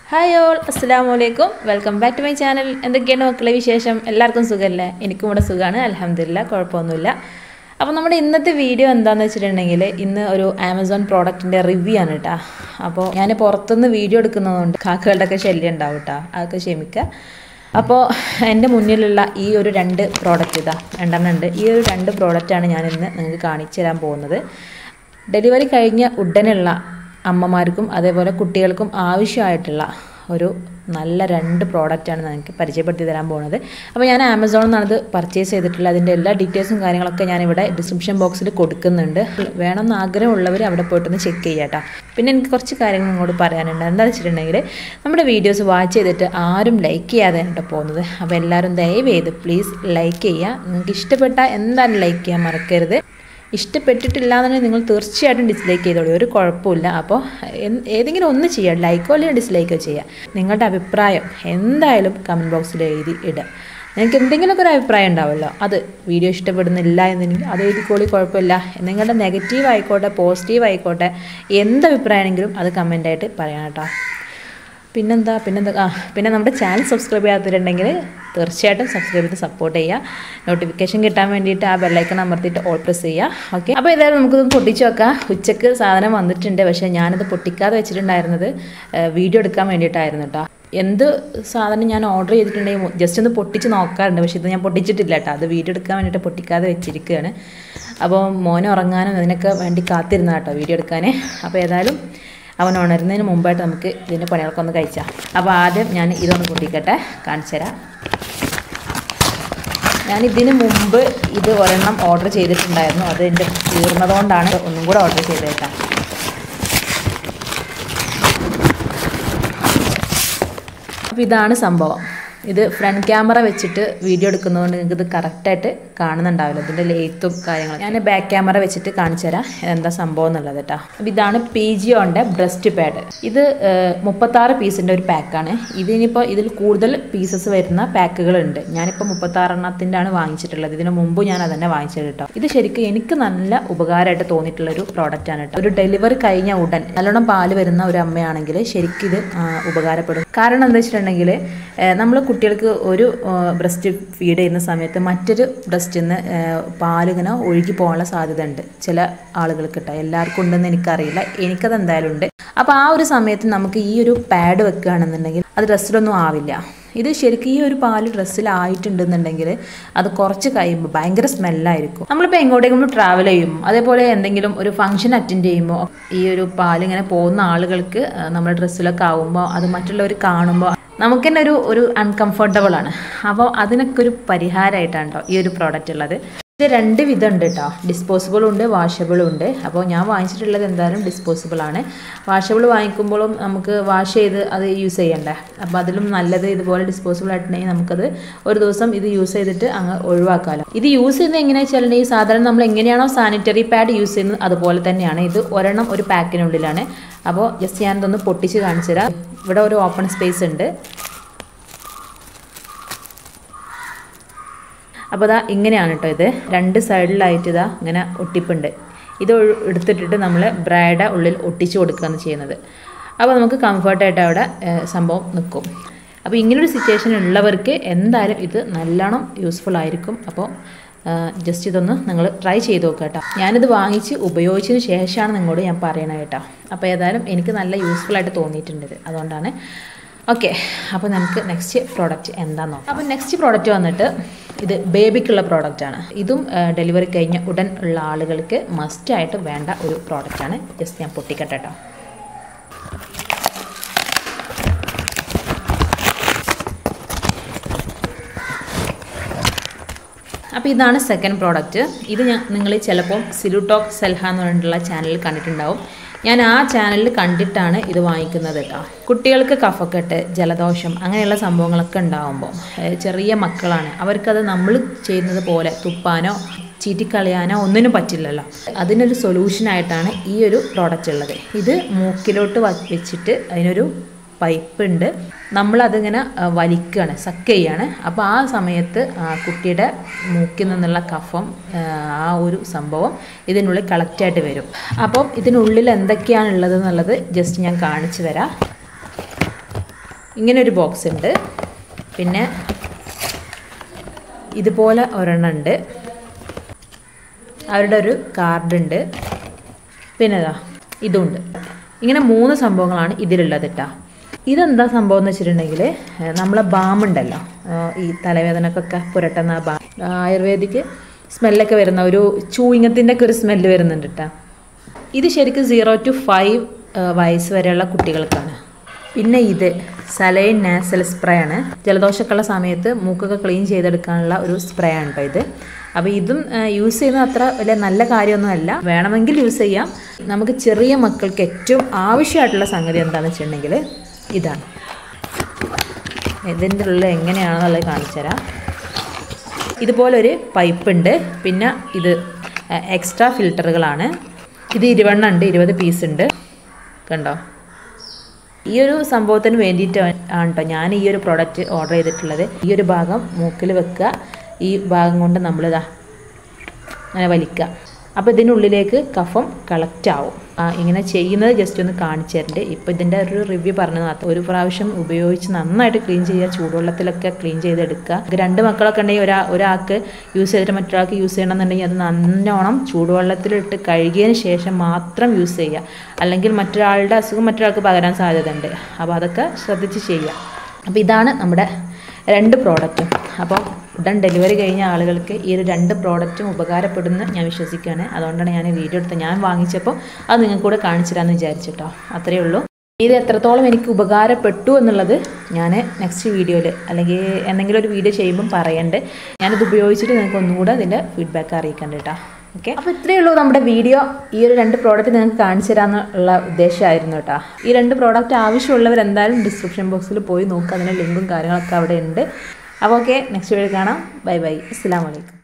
hi all അസ്സാം വലൈക്കും welcome back to my channel എന്തൊക്കെയാണ് മക്കളെ വിശേഷം എല്ലാവർക്കും സുഖമല്ലേ എനിക്കും ഇവിടെ സുഖമാണ് അലഹമില്ല കുഴപ്പമൊന്നുമില്ല അപ്പോൾ നമ്മുടെ ഇന്നത്തെ വീഡിയോ എന്താണെന്ന് വെച്ചിട്ടുണ്ടെങ്കിൽ ഇന്ന് ഒരു ആമസോൺ പ്രോഡക്റ്റിൻ്റെ റിവ്യൂ ആണ് കേട്ടോ അപ്പോൾ ഞാൻ പുറത്തുനിന്ന് വീഡിയോ എടുക്കുന്നതുകൊണ്ട് കാക്കകളുടെയൊക്കെ ശല്യം ഉണ്ടാവും കേട്ടോ അതൊക്കെ ക്ഷമിക്കുക അപ്പോൾ എൻ്റെ മുന്നിലുള്ള ഈ ഒരു രണ്ട് പ്രോഡക്റ്റ് ഇതാ രണ്ടെണ്ണം ഉണ്ട് ഈ ഒരു രണ്ട് പ്രോഡക്റ്റാണ് ഞാൻ ഇന്ന് നിങ്ങൾക്ക് കാണിച്ചു തരാൻ പോകുന്നത് ഡെലിവറി കഴിഞ്ഞ ഉടനെയുള്ള അമ്മമാർക്കും അതേപോലെ കുട്ടികൾക്കും ആവശ്യമായിട്ടുള്ള ഒരു നല്ല രണ്ട് പ്രോഡക്റ്റാണ് നിങ്ങൾക്ക് പരിചയപ്പെടുത്തി തരാൻ പോകുന്നത് അപ്പോൾ ഞാൻ ആമസോണിൽ നിന്നാണ് ഇത് പർച്ചേസ് ചെയ്തിട്ടുള്ളത് അതിൻ്റെ എല്ലാ ഡീറ്റെയിൽസും കാര്യങ്ങളൊക്കെ ഞാനിവിടെ ഡിസ്ക്രിപ്ഷൻ ബോക്സിൽ കൊടുക്കുന്നുണ്ട് വേണമെന്ന് ആഗ്രഹമുള്ളവർ അവിടെ പോയിട്ടൊന്ന് ചെക്ക് ചെയ്യാട്ടോ പിന്നെ എനിക്ക് കുറച്ച് കാര്യങ്ങൾ ഇങ്ങോട്ട് പറയാനുണ്ട് എന്താണെന്ന് വെച്ചിട്ടുണ്ടെങ്കിൽ നമ്മുടെ വീഡിയോസ് വാച്ച് ചെയ്തിട്ട് ആരും ലൈക്ക് ചെയ്യാതെ കേട്ടോ പോകുന്നത് അപ്പോൾ എല്ലാവരും ദയവ് ചെയ്ത് പ്ലീസ് ലൈക്ക് ചെയ്യുക നിങ്ങൾക്ക് ഇഷ്ടപ്പെട്ട എന്തായാലും ലൈക്ക് ചെയ്യാൻ മറക്കരുത് ഇഷ്ടപ്പെട്ടിട്ടില്ല എന്നുണ്ടെങ്കിൽ നിങ്ങൾ തീർച്ചയായിട്ടും ഡിസ്ലൈക്ക് ചെയ്തോളൂ ഒരു കുഴപ്പമില്ല അപ്പോൾ ഏതെങ്കിലും ഒന്ന് ചെയ്യുക ലൈക്കോ അല്ലെങ്കിൽ ഡിസ്ലൈക്കോ ചെയ്യുക നിങ്ങളുടെ അഭിപ്രായം എന്തായാലും കമൻറ്റ് ബോക്സിൽ എഴുതി ഇടുക നിങ്ങൾക്ക് എന്തെങ്കിലുമൊക്കെ ഒരു അഭിപ്രായം ഉണ്ടാവുമല്ലോ അത് വീഡിയോ ഇഷ്ടപ്പെടുന്നില്ല എന്നുണ്ടെങ്കിൽ അത് എഴുതിക്കോളി കുഴപ്പമില്ല നിങ്ങളുടെ നെഗറ്റീവ് ആയിക്കോട്ടെ പോസിറ്റീവ് ആയിക്കോട്ടെ എന്ത് അഭിപ്രായമാണെങ്കിലും അത് കമൻ്റായിട്ട് പറയണം കേട്ടോ പിന്നെന്താ പിന്നെന്താ ആ പിന്നെ നമ്മുടെ ചാനൽ സബ്സ്ക്രൈബ് ചെയ്യാത്തിട്ടുണ്ടെങ്കിൽ തീർച്ചയായിട്ടും സബ്സ്ക്രൈബ് ചെയ്ത് സപ്പോർട്ട് ചെയ്യുക നോട്ടിഫിക്കേഷൻ കിട്ടാൻ വേണ്ടിയിട്ട് ആ ബെല്ലൈക്കൺ അമർത്തിയിട്ട് ഓൾ പ്രസ് ചെയ്യുക ഓക്കെ അപ്പോൾ ഏതായാലും നമുക്കിത് പൊട്ടിച്ച് വെക്കാം ഉച്ചക്ക് സാധനം വന്നിട്ടുണ്ട് പക്ഷേ ഞാനത് പൊട്ടിക്കാതെ വെച്ചിട്ടുണ്ടായിരുന്നത് വീഡിയോ എടുക്കാൻ വേണ്ടിയിട്ടായിരുന്നു കേട്ടോ എന്ത് സാധനം ഞാൻ ഓർഡർ ചെയ്തിട്ടുണ്ടെങ്കിൽ ജസ്റ്റ് ഒന്ന് പൊട്ടിച്ച് നോക്കാറുണ്ട് പക്ഷേ ഇത് ഞാൻ പൊട്ടിച്ചിട്ടില്ല കേട്ടോ അത് വീഡിയോ എടുക്കാൻ വേണ്ടിയിട്ട് പൊട്ടിക്കാതെ വെച്ചിരിക്കുകയാണ് അപ്പോൾ മോനെ ഉറങ്ങാനും അതിനൊക്കെ വേണ്ടി കാത്തിരുന്ന കേട്ടോ വീഡിയോ എടുക്കാൻ അപ്പോൾ ഏതായാലും അവൻ ഉണരുന്നതിന് മുമ്പായിട്ട് നമുക്ക് ഇതിൻ്റെ പണികളൊക്കെ ഒന്ന് കഴിച്ചാൽ അപ്പോൾ ആദ്യം ഞാൻ ഇതൊന്ന് പൊട്ടിക്കട്ടെ കാണിച്ചു തരാം ഞാൻ ഇതിന് മുമ്പ് ഇത് ഒരെണ്ണം ഓർഡർ ചെയ്തിട്ടുണ്ടായിരുന്നു അത് എൻ്റെ തീർന്നതുകൊണ്ടാണ് ഒന്നും കൂടെ ഓർഡർ ചെയ്തേക്കാം അപ്പോൾ ഇതാണ് സംഭവം ഇത് ഫ്രണ്ട് ക്യാമറ വെച്ചിട്ട് വീഡിയോ എടുക്കുന്നതുകൊണ്ട് നിങ്ങൾക്ക് ഇത് കറക്റ്റായിട്ട് കാണുന്നുണ്ടാവില്ല ഇതിൻ്റെ ലേത്തും കാര്യങ്ങളും ഞാൻ ബാക്ക് ക്യാമറ വെച്ചിട്ട് കാണിച്ചു തരാം എന്താ സംഭവം എന്നുള്ളത് കേട്ടോ അപ്പോൾ ഇതാണ് പി ജി ഓൻ്റെ ബ്രസ്റ്റ് പാഡ് ഇത് മുപ്പത്താറ് പീസിൻ്റെ ഒരു പാക്കാണ് ഇതിനിപ്പോൾ ഇതിൽ കൂടുതൽ പീസസ് വരുന്ന പാക്കുകളുണ്ട് ഞാനിപ്പോൾ മുപ്പത്താറെണ്ണത്തിൻ്റെ ആണ് വാങ്ങിച്ചിട്ടുള്ളത് ഇതിന് മുമ്പ് ഞാൻ അതന്നെ വാങ്ങിച്ചത് കേട്ടോ ഇത് ശരിക്കും എനിക്ക് നല്ല ഉപകാരമായിട്ട് തോന്നിയിട്ടുള്ള ഒരു പ്രോഡക്റ്റ് ആണ് കേട്ടോ ഒരു ഡെലിവറി കഴിഞ്ഞ ഉടൻ നല്ലോണം പാല് വരുന്ന ഒരു അമ്മയാണെങ്കിൽ ശരിക്കും ഇത് ഉപകാരപ്പെടും കാരണം എന്താ വെച്ചിട്ടുണ്ടെങ്കിൽ നമ്മൾ കുട്ടികൾക്ക് ഒരു ബ്രസ്റ്റ് ഫീഡ് ചെയ്യുന്ന സമയത്ത് മറ്റൊരു ബ്രസ്റ്റിൽ നിന്ന് പാലിങ്ങനെ ഒഴുകി പോകാനുള്ള സാധ്യത ഉണ്ട് ചില ആളുകൾക്ക് കേട്ടോ എല്ലാവർക്കും ഉണ്ടെന്ന് എനിക്കറിയില്ല എനിക്കത് എന്തായാലും ഉണ്ട് അപ്പോൾ ആ ഒരു സമയത്ത് നമുക്ക് ഈ ഒരു പാഡ് വെക്കുകയാണെന്നുണ്ടെങ്കിൽ അത് ഡ്രസ്സിലൊന്നും ആവില്ല ഇത് ശരിക്കും ഈ ഒരു പാല് ഡ്രസ്സിലായിട്ടുണ്ടെന്നുണ്ടെങ്കിൽ അത് കുറച്ച് കഴിയുമ്പോൾ ഭയങ്കര സ്മെല്ലായിരിക്കും നമ്മളിപ്പോൾ എങ്ങോട്ടെങ്കിലും ട്രാവൽ ചെയ്യും അതേപോലെ എന്തെങ്കിലും ഒരു ഫംഗ്ഷൻ അറ്റൻഡ് ചെയ്യുമ്പോൾ ഈ ഒരു പാൽ ഇങ്ങനെ പോകുന്ന ആളുകൾക്ക് നമ്മുടെ ഡ്രസ്സിലൊക്കെ ആകുമ്പോൾ അത് മറ്റുള്ളവർ കാണുമ്പോൾ നമുക്ക് തന്നെ ഒരു ഒരു അൺകംഫർട്ടബിൾ ആണ് അപ്പോൾ അതിനൊക്കെ ഒരു പരിഹാരമായിട്ടാണ് കേട്ടോ ഈ ഒരു പ്രോഡക്റ്റ് ഉള്ളത് ഇത് രണ്ട് വിധം ഉണ്ട് കേട്ടോ ഡിസ്പോസിബിളും ഉണ്ട് വാഷബിളും ഉണ്ട് അപ്പോൾ ഞാൻ വാങ്ങിച്ചിട്ടുള്ളത് എന്തായാലും ഡിസ്പോസിബിൾ ആണ് വാഷബിൾ വാങ്ങിക്കുമ്പോഴും നമുക്ക് വാഷ് ചെയ്ത് അത് യൂസ് ചെയ്യണ്ടേ അപ്പോൾ അതിലും നല്ലത് ഇതുപോലെ ഡിസ്പോസിബിൾ ആയിട്ടുണ്ടെങ്കിൽ നമുക്കത് ഒരു ദിവസം ഇത് യൂസ് ചെയ്തിട്ട് അങ്ങ് ഒഴിവാക്കാമല്ലോ ഇത് യൂസ് ചെയ്യുന്നത് എങ്ങനെയാണെന്ന് വെച്ചിട്ടുണ്ടെങ്കിൽ സാധാരണ നമ്മൾ എങ്ങനെയാണോ സാനിറ്ററി പാഡ് യൂസ് ചെയ്യുന്നത് അതുപോലെ തന്നെയാണ് ഇത് ഒരെണ്ണം ഒരു പാക്കിനുള്ളിലാണ് അപ്പോൾ ജസ്റ്റ് ഞാനിതൊന്ന് പൊട്ടിച്ച് കാണിച്ചു തരാം ഇവിടെ ഒരു ഓപ്പൺ സ്പേസ് ഉണ്ട് അപ്പോൾ ഇതാ ഇങ്ങനെയാണ് കേട്ടോ ഇത് രണ്ട് സൈഡിലായിട്ട് ഇതാ ഇങ്ങനെ ഒട്ടിപ്പുണ്ട് ഇത് എടുത്തിട്ടിട്ട് നമ്മൾ ബ്രാഡ് ഉള്ളിൽ ഒട്ടിച്ചു കൊടുക്കുകയാണ് ചെയ്യുന്നത് അപ്പോൾ നമുക്ക് കംഫർട്ടായിട്ട് അവിടെ സംഭവം നിൽക്കും അപ്പോൾ ഇങ്ങനൊരു സിറ്റുവേഷൻ ഉള്ളവർക്ക് എന്തായാലും ഇത് നല്ലോണം യൂസ്ഫുൾ ആയിരിക്കും അപ്പോൾ ജസ്റ്റ് ഇതൊന്ന് നിങ്ങൾ ട്രൈ ചെയ്ത് നോക്കുക കേട്ടോ ഞാനിത് വാങ്ങിച്ച് ഉപയോഗിച്ചതിന് ശേഷമാണ് നിങ്ങളോട് ഞാൻ പറയണത് കേട്ടോ അപ്പോൾ ഏതായാലും എനിക്ക് നല്ല യൂസ്ഫുൾ ആയിട്ട് തോന്നിയിട്ടുണ്ട് ഇത് അതുകൊണ്ടാണ് ഓക്കെ അപ്പോൾ നമുക്ക് നെക്സ്റ്റ് പ്രോഡക്റ്റ് എന്താണെന്ന് നോക്കാം അപ്പോൾ നെക്സ്റ്റ് പ്രോഡക്റ്റ് വന്നിട്ട് ഇത് ബേബിക്കുള്ള പ്രോഡക്റ്റാണ് ഇതും ഡെലിവറി കഴിഞ്ഞ ഉടൻ ഉള്ള ആളുകൾക്ക് മസ്റ്റായിട്ട് വേണ്ട ഒരു പ്രോഡക്റ്റാണ് ജസ്റ്റ് ഞാൻ പൊട്ടിക്കട്ടെ കേട്ടോ അപ്പോൾ ഇതാണ് സെക്കൻഡ് പ്രോഡക്റ്റ് ഇത് ഞാൻ നിങ്ങൾ ചിലപ്പം സിലുടോക്ക് സെൽഹ എന്ന് പറഞ്ഞിട്ടുള്ള ചാനലിൽ കണ്ടിട്ടുണ്ടാവും ഞാൻ ആ ചാനലിൽ കണ്ടിട്ടാണ് ഇത് വാങ്ങിക്കുന്നത് കേട്ടോ കുട്ടികൾക്ക് കഫക്കെട്ട് ജലദോഷം അങ്ങനെയുള്ള സംഭവങ്ങളൊക്കെ ഉണ്ടാകുമ്പോൾ ചെറിയ മക്കളാണ് അവർക്കത് നമ്മൾ ചെയ്യുന്നത് പോലെ തുപ്പാനോ ചീറ്റിക്കളയാനോ ഒന്നിനും പറ്റില്ലല്ലോ അതിനൊരു സൊല്യൂഷനായിട്ടാണ് ഈ ഒരു പ്രോഡക്റ്റ് ഉള്ളത് ഇത് മൂക്കിലോട്ട് വെച്ചിട്ട് അതിനൊരു പൈപ്പ് ഉണ്ട് നമ്മളതിങ്ങനെ വലിക്കുകയാണ് സക്ക് ചെയ്യാണ് അപ്പോൾ ആ സമയത്ത് കുട്ടിയുടെ മൂക്കിൽ നിന്നുള്ള കഫം ആ ഒരു സംഭവം ഇതിനുള്ളിൽ കളക്റ്റായിട്ട് വരും അപ്പം ഇതിനുള്ളിൽ എന്തൊക്കെയാണ് ഉള്ളത് എന്നുള്ളത് ജസ്റ്റ് ഞാൻ കാണിച്ചു തരാം ഇങ്ങനെ ഒരു ബോക്സ് ഉണ്ട് പിന്നെ ഇതുപോലെ ഒരെണ്ണം ഉണ്ട് അവരുടെ ഒരു കാർഡ് ഉണ്ട് പിന്നെ ഇതാ ഇതുണ്ട് ഇങ്ങനെ മൂന്ന് സംഭവങ്ങളാണ് ഇതിലുള്ളത് കേട്ടോ ഇതെന്താ സംഭവം എന്ന് വെച്ചിട്ടുണ്ടെങ്കിൽ ഏഹ്, നമ്മളെ ബാം ഉണ്ടല്ലോ ഏഹ്, ഈ തലവേദനക്കൊക്കെ പുരട്ടുന്ന ആ ബാം ആയുർവേദിക്ക് സ്മെല്ലൊക്കെ വരുന്ന ഒരു ചൂയിങ്ങത്തിൻ്റെ ഒക്കെ ഒരു സ്മെല്ല് വരുന്നുണ്ട് കേട്ടോ ഇത് ശരിക്കും സീറോ ടു ഫൈവ് വയസ്സ് വരെയുള്ള കുട്ടികൾക്കാണ് പിന്നെ ഇത് സലൈൻ നാസൽ സ്പ്രേ ആണ് ജലദോഷമൊക്കെയുള്ള സമയത്ത് മൂക്കൊക്കെ ക്ലീൻ ചെയ്തെടുക്കാനുള്ള ഒരു സ്പ്രേ ആണ് കേട്ടോ ഇത് അപ്പോൾ ഇതും യൂസ് ചെയ്യുന്നത് അത്ര വലിയ നല്ല കാര്യമൊന്നുമല്ല വേണമെങ്കിൽ യൂസ് ചെയ്യാം നമുക്ക് ചെറിയ മക്കൾക്ക് ഏറ്റവും ആവശ്യമായിട്ടുള്ള സംഗതി എന്താണെന്ന് വെച്ചിട്ടുണ്ടെങ്കിൽ ഇതാണ് ഇതിൻ്റെ ഉള്ളിൽ എങ്ങനെയാണെന്നുള്ളത് കാണിച്ചു തരാം ഇതുപോലൊരു പൈപ്പ് ഉണ്ട് പിന്നെ ഇത് എക്സ്ട്രാ ഫിൽറ്ററുകളാണ് ഇത് ഇരുപെണ്ണം ഉണ്ട് ഇരുപത് പീസ് ഉണ്ട് കണ്ടോ ഈ ഒരു സംഭവത്തിന് വേണ്ടിയിട്ട് ആണ് കേട്ടോ ഞാൻ ഈ ഒരു പ്രോഡക്റ്റ് ഓർഡർ ചെയ്തിട്ടുള്ളത് ഈ ഒരു ഭാഗം മൂക്കിൽ വെക്കുക ഈ ഭാഗം കൊണ്ട് നമ്മളിതാ അങ്ങനെ വലിക്കുക അപ്പോൾ ഇതിനുള്ളിലേക്ക് കഫം കളക്റ്റ് ആവും ആ, ഇങ്ങനെ ചെയ്യുന്നത് ജസ്റ്റ് ഒന്ന് കാണിച്ചു തരണ്ട് ഇപ്പോൾ ഇതിൻ്റെ ഒരു റിവ്യൂ പറഞ്ഞു മാത്രം ഒരു പ്രാവശ്യം ഉപയോഗിച്ച് നന്നായിട്ട് ക്ലീൻ ചെയ്യുക ചൂടുവെള്ളത്തിലൊക്കെ ക്ലീൻ ചെയ്തെടുക്കുക ഇത് രണ്ട് മക്കളൊക്കെ ഉണ്ടെങ്കിൽ ഒരാ ഒരാൾക്ക് യൂസ് ചെയ്തിട്ട് മറ്റൊരാൾക്ക് യൂസ് ചെയ്യണമെന്നുണ്ടെങ്കിൽ അത് നല്ലോണം ചൂടുവെള്ളത്തിലിട്ട് കഴുകിയതിന് ശേഷം മാത്രം യൂസ് ചെയ്യുക അല്ലെങ്കിൽ മറ്റൊരാളുടെ അസുഖം മറ്റൊരാൾക്ക് പകരാൻ സാധ്യതയുണ്ട് അപ്പോൾ അതൊക്കെ ശ്രദ്ധിച്ച് ചെയ്യുക അപ്പോൾ ഇതാണ് നമ്മുടെ രണ്ട് പ്രോഡക്റ്റും അപ്പോൾ ഉടൻ ഡെലിവറി കഴിഞ്ഞ ആളുകൾക്ക് ഈ ഒരു രണ്ട് പ്രോഡക്റ്റും ഉപകാരപ്പെടുമെന്ന് ഞാൻ വിശ്വസിക്കുകയാണ് അതുകൊണ്ടാണ് ഞാൻ ഈ വീഡിയോ എടുത്ത് ഞാൻ വാങ്ങിച്ചപ്പോൾ അത് നിങ്ങൾക്ക് കൂടെ കാണിച്ചു തരാമെന്ന് വിചാരിച്ചിട്ടോ അത്രയേ ഉള്ളൂ ഇത് എത്രത്തോളം എനിക്ക് ഉപകാരപ്പെട്ടു എന്നുള്ളത് ഞാൻ നെക്സ്റ്റ് വീഡിയോയിൽ അല്ലെങ്കിൽ എന്തെങ്കിലും ഒരു വീഡിയോ ചെയ്യുമ്പം പറയണ്ട് ഞാനിത് ഉപയോഗിച്ചിട്ട് നിങ്ങൾക്ക് ഒന്നുകൂടെ അതിൻ്റെ ഫീഡ്ബാക്ക് അറിയിക്കണ്ട കേട്ടോ ഓക്കെ അപ്പോൾ ഇത്രയേ ഉള്ളൂ നമ്മുടെ വീഡിയോ ഈ ഒരു രണ്ട് പ്രോഡക്റ്റ് നിങ്ങൾക്ക് കാണിച്ചു തരാമെന്നുള്ള ഉദ്ദേശമായിരുന്നു കേട്ടോ ഈ രണ്ട് പ്രോഡക്റ്റ് ആവശ്യമുള്ളവർ എന്തായാലും ഡിസ്ക്രിപ്ഷൻ ബോക്സിൽ പോയി നോക്കുക അതിൻ്റെ ലിങ്കും കാര്യങ്ങളൊക്കെ അവിടെ ഉണ്ട് അപ്പോൾ ഓക്കെ നെക്സ്റ്റ് വീഡിയോ കാണാം ബൈ ബൈ അസ്സാം വലൈക്കും